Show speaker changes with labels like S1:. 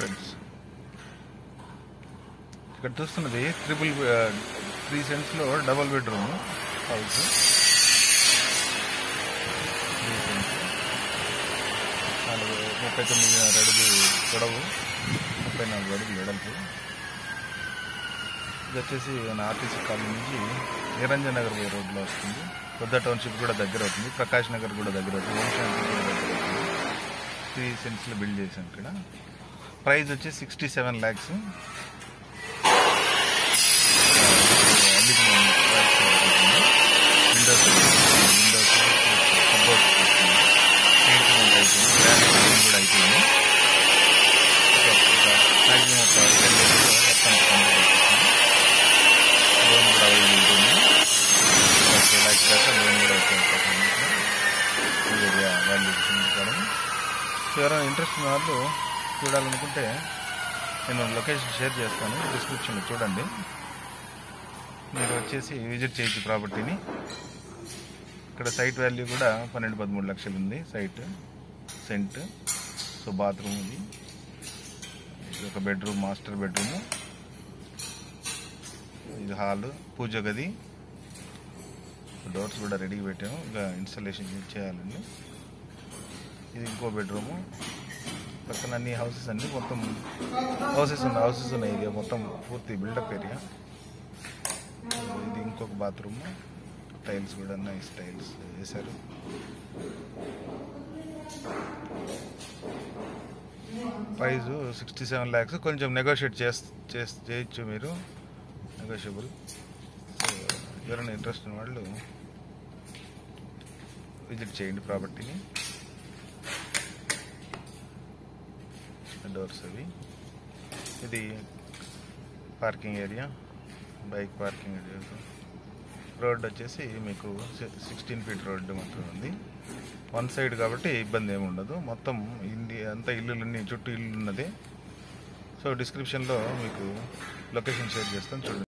S1: friends ఇక్కడ చూస్తున్నది triple three సెంట్స్లో double bedroom house three cents నాలుగు ముప్పై తొమ్మిది అడుగు పొడవు ముప్పై నాలుగు అడుగులు వెడల్పు ఇది వచ్చేసి మన ఆర్టీసీ కాలనీ నుంచి నిరంజన్ నగర్ పోయే రోడ్లో వస్తుంది కొత్త టౌన్షిప్ కూడా దగ్గర అవుతుంది ప్రకాష్ నగర్ కూడా దగ్గర అవుతుంది ఓం శాంతి కూడా దగ్గర అవుతుంది త్రీ సెంట్స్లో బిల్డ్ చేశాం ఇక్కడ ప్రైస్ వచ్చి sixty seven lakhs windows windows cupboards painting అయిపోయింది గ్రానైట్ కూడా అయిపోయింది మ్యాక్సిమం ఒక టెన్ డేస్లో మొత్తం కంప్లీట్ అయిపోతుంది లోన్ కూడా అవైలబిలిటీ ఉంది ఫస్ట్ ల్యాక్స్ దాకా లోన్ కూడా వచ్చే అవకాశం ఉంది ఈ ఏరియా వాల్యుయేషన్ ప్రకారం సో ఎవరైనా ఇంట్రెస్ట్ ఉన్న వాళ్ళు చూడాలనుకుంటే నేను లొకేషన్ షేర్ చేస్తాను డిస్క్రిప్షన్లో చూడండి మీరు వచ్చేసి విజిట్ చేయొచ్చు ప్రాపర్టీని ఇక్కడ సైట్ వాల్యూ కూడా పన్నెండు పదమూడు లక్షలు ఉంది సైట్ సెంట్ సో బాత్రూమ్ ఇది ఇది ఒక బెడ్రూమ్ మాస్టర్ బెడ్రూమ్ ఇది హాల్ పూజ గది డోర్స్ కూడా రెడీగా పెట్టాము ఇంకా ఇన్స్టాలేషన్ చేయాలండి ఇది ఇంకో బెడ్రూము పక్కన అన్ని హౌసెస్ అండి మొత్తం హౌసెస్ ఉన్న హౌసెస్ ఉన్న ఏరియా మొత్తం పూర్తి బిల్డప్ ఏరియా ఇది ఇంకొక బాత్రూమ్ టైల్స్ కూడా నైస్ టైల్స్ వేశారు ప్రైస్ సిక్స్టీ సెవెన్ ల్యాక్స్ కొంచెం నెగోషియేట్ చేస్ చేస్ చేయొచ్చు మీరు నెగోషియబుల్ సో ఎవరైనా ఇంట్రెస్ట్ ఉన్న వాళ్ళు విజిట్ చేయండి ప్రాపర్టీని డోర్స్ అవి ఇది parking area bike parking area road వచ్చేసి మీకు సిక్స్టీన్ ఫీట్ రోడ్డు మాత్రం ఉంది వన్ సైడ్ కాబట్టి ఇబ్బంది ఏమి ఉండదు మొత్తం ఇండి అంతా ఇల్లులన్నీ చుట్టూ ఇల్లు ఉన్నది సో డిస్క్రిప్షన్లో మీకు లొకేషన్ షేర్ చేస్తాను చూడండి